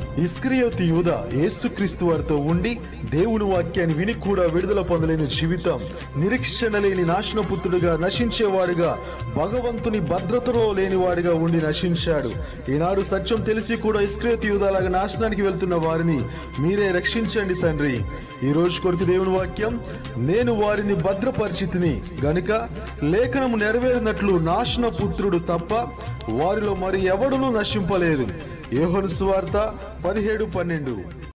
ఇస్క్రియోతి యూద యేసుక్రీస్తు వారితో ఉండి దేవుని వాక్యాన్ని విని కూడా విడుదల పొందలేని జీవితం నిరీక్షణ లేని నాశనపుత్రుడిగా నశించేవాడుగా భగవంతుని భద్రతలో లేనివాడిగా ఉండి నశించాడు ఈనాడు సత్యం తెలిసి కూడా ఇస్క్రియోతి యూదలాగా నాశనానికి వెళ్తున్న వారిని మీరే రక్షించండి తండ్రి ఈ రోజు కొరకు దేవుని వాక్యం నేను వారిని భద్రపరిచితిని గనుక లేఖనము నెరవేరినట్లు నాశన పుత్రుడు తప్ప వారిలో మరి ఎవడునూ నశింపలేదు యోహను సువార్త పదిహేడు పన్నెండు